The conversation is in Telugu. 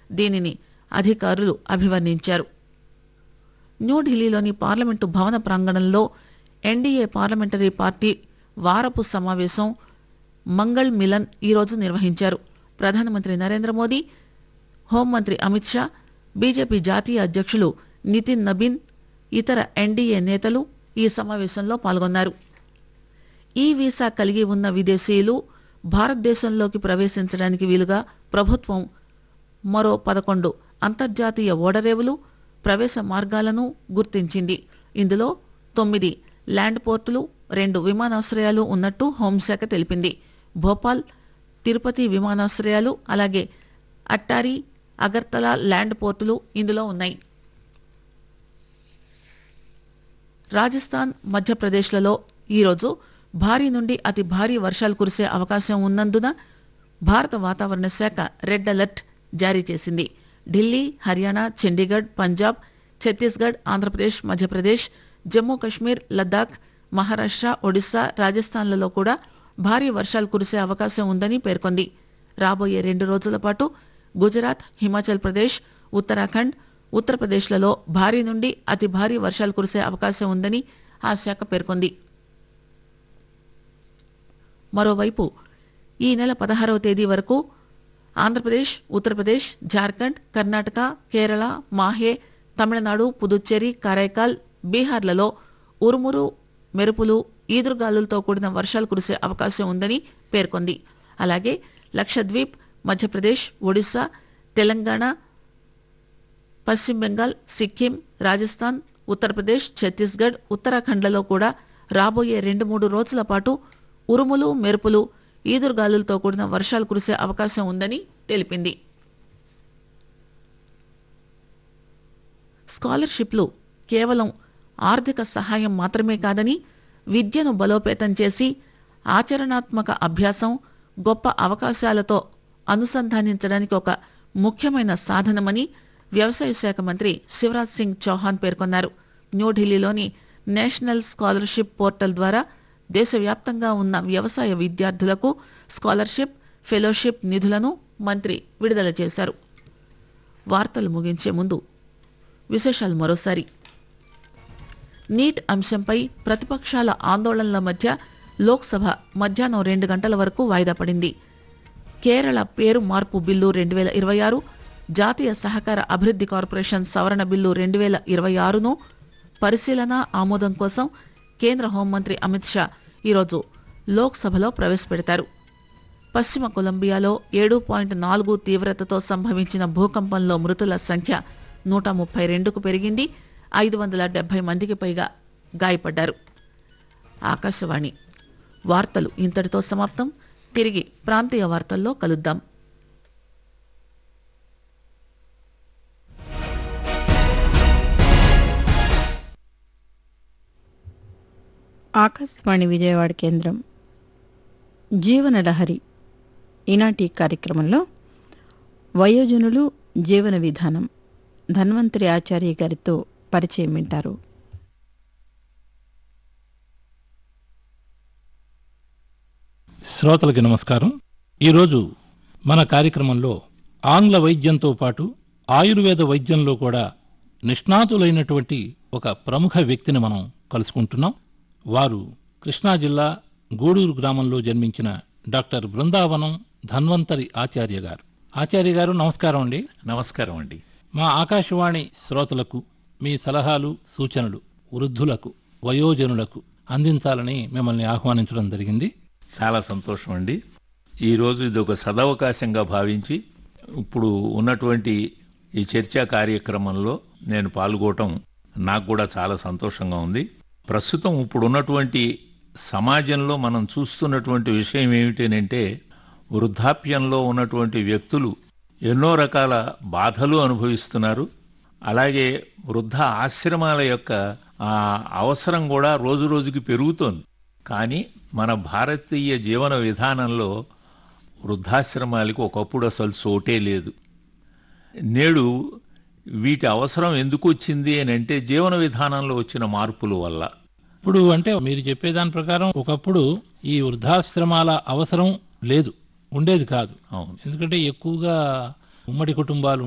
దీనిని అధికారులు అభివర్ణించారు న్యూఢిల్లీలోని పార్లమెంటు భవన ప్రాంగణంలో ఎన్డీఏ పార్లమెంటరీ పార్టీ వారపు సమావేశం మంగళ్ మిలన్ ఈరోజు నిర్వహించారు ప్రధానమంత్రి నరేంద్ర మోదీ హోంమంత్రి అమిత్ షా బీజేపీ జాతీయ అధ్యక్షులు నితిన్ నబీన్ ఇతర ఎన్డీఏ నేతలు ఈ సమావేశంలో పాల్గొన్నారు ఈ వీసా కలిగి ఉన్న విదేశీయులు భారతదేశంలోకి ప్రవేశించడానికి వీలుగా ప్రభుత్వం మరో పదకొండు అంతర్జాతీయ ఓడరేవులు ప్రవేశ మార్గాలను గుర్తించింది ఇందులో తొమ్మిది ల్యాండ్ పోర్టులు రెండు విమానాశ్రయాలు ఉన్నట్టు హోంశాఖ తెలిపింది భోపాల్ తిరుపతి విమానాశ్రయాలు అలాగే అట్టారి అగర్తలా ల్యాండ్ పోర్టులు ఇందులో ఉన్నాయి రాజస్థాన్ మధ్యప్రదేశ్లలో ఈరోజు భారీ నుండి అతి భారీ వర్షాలు కురిసే అవకాశం ఉన్నందున భారత వాతావరణ శాఖ రెడ్ అలర్ట్ జారీ చేసింది ఢిల్లీ హర్యానా చండీగఢ్ పంజాబ్ ఛత్తీస్గఢ్ ఆంధ్రప్రదేశ్ మధ్యప్రదేశ్ జమ్మూ కశ్మీర్ లద్దాఖ్ మహారాష్ట్ర ఒడిశా రాజస్థాన్లలో కూడా భారీ వర్షాలు కురిసే అవకాశం ఉందని పేర్కొంది రాబోయే రెండు రోజుల పాటు గుజరాత్ హిమాచల్ ప్రదేశ్ ఉత్తరాఖండ్ ఉత్తరప్రదేశ్లలో భారీ నుండి అతి భారీ వర్షాలు కురిసే అవకాశం ఉందని ఆ శాఖ పేర్కొంది మరోవైపు ఈ నెల పదహారవ తేదీ వరకు ఆంధ్రప్రదేశ్ ఉత్తరప్రదేశ్ జార్ఖండ్ కర్ణాటక కేరళ మాహే తమిళనాడు పుదుచ్చేరి కారైకాల్ బీహార్లలో ఉరుమురు మెరుపులు ఈదురుగాలులతో కూడిన వర్షాలు కురిసే అవకాశం ఉందని పేర్కొంది అలాగే లక్షద్వీప్ మధ్యప్రదేశ్ ఒడిశా తెలంగాణ పశ్చిమ బెంగాల్ సిక్కిం రాజస్థాన్ ఉత్తరప్రదేశ్ ఛత్తీస్గఢ్ ఉత్తరాఖండ్లలో కూడా రాబోయే రెండు మూడు రోజుల పాటు ఉరుములు మెరుపులు ఈదురుగాలులతో కూడిన వర్షాలు కురిసే అవకాశం ఉందని తెలిపింది స్కాలర్షిప్లు కేవలం ఆర్థిక సహాయం మాత్రమే కాదని విద్యను బలోపేతం చేసి ఆచరణాత్మక అభ్యాసం గొప్ప అవకాశాలతో అనుసంధానించడానికి ఒక ముఖ్యమైన సాధనమని వ్యవసాయ శాఖ మంత్రి శివరాజ్ సింగ్ చౌహాన్ పేర్కొన్నారు న్యూఢిల్లీలోని నేషనల్ స్కాలర్షిప్ పోర్టల్ ద్వారా దేశవ్యాప్తంగా ఉన్న వ్యవసాయ విద్యార్థులకు స్కాలర్షిప్ ఫెలోషిప్ నిధులను మంత్రి విడుదల చేశారు వార్తలు ముగించే ముందు విశేషాలు మరోసారి నీట్ అంశంపై ప్రతిపక్షాల ఆందోళనల మధ్య లోక్సభ మధ్యాహ్నం రెండు గంటల వరకు వాయిదా పడింది కేరళ పేరు మార్పు బిల్లు రెండు వేల ఇరవై ఆరు జాతీయ సహకార అభివృద్ధి కార్పొరేషన్ సవరణ బిల్లు రెండు వేల ఇరవై ఆరును పరిశీలన ఆమోదం కోసం కేంద్ర హోంమంత్రి అమిత్ షా ఈరోజు లోక్సభలో ప్రవేశపెడతారు పశ్చిమ కొలంబియాలో ఏడు పాయింట్ నాలుగు తీవ్రతతో సంభవించిన భూకంపంలో మృతుల సంఖ్య నూట ముప్పై రెండుకు పెరిగింది ఐదు వందల డెబ్బై మందికి పైగా గాయపడ్డారు ఆకాశవాణి వార్తలు ఇంతటితో సమాప్తం తిరిగి ప్రాంతీయ వార్తల్లో కలుద్దాం ఆకాశవాణి విజయవాడ కేంద్రం జీవనలహరి ఈనాటి కార్యక్రమంలో వయోజనులు జీవన విధానం ధన్వంతరి ఆచార్య గారితో పరిచయం వింటారు శ్రోతలకి నమస్కారం ఈరోజు మన కార్యక్రమంలో ఆంగ్ల వైద్యంతో పాటు ఆయుర్వేద వైద్యంలో కూడా నిష్ణాతులైనటువంటి ఒక ప్రముఖ వ్యక్తిని మనం కలుసుకుంటున్నాం వారు కృష్ణా జిల్లా గూడూరు గ్రామంలో జన్మించిన డాక్టర్ బృందావనం ధన్వంతరి ఆచార్య గారు ఆచార్య గారు నమస్కారం అండి నమస్కారం అండి మా ఆకాశవాణి శ్రోతలకు మీ సలహాలు సూచనలు వృద్ధులకు వయోజనులకు అందించాలని మిమ్మల్ని ఆహ్వానించడం జరిగింది చాలా సంతోషం అండి ఈరోజు ఇది ఒక సదవకాశంగా భావించి ఇప్పుడు ఉన్నటువంటి ఈ చర్చా కార్యక్రమంలో నేను పాల్గొనటం నాకు కూడా చాలా సంతోషంగా ఉంది ప్రస్తుతం ఇప్పుడు ఉన్నటువంటి సమాజంలో మనం చూస్తున్నటువంటి విషయం ఏమిటంటే వృద్ధాప్యంలో ఉన్నటువంటి వ్యక్తులు ఎన్నో రకాల బాధలు అనుభవిస్తున్నారు అలాగే వృద్ధ ఆశ్రమాల యొక్క ఆ, అవసరం కూడా రోజు రోజుకి పెరుగుతోంది కానీ మన భారతీయ జీవన విధానంలో వృద్ధాశ్రమాలకు ఒకప్పుడు అసలు చోటే లేదు నేడు వీటి అవసరం ఎందుకు వచ్చింది అని అంటే జీవన విధానంలో వచ్చిన మార్పుల వల్ల ఇప్పుడు అంటే మీరు చెప్పేదాని ప్రకారం ఒకప్పుడు ఈ వృద్ధాశ్రమాల అవసరం లేదు ఉండేది కాదు అవును ఎందుకంటే ఎక్కువగా ఉమ్మడి కుటుంబాలు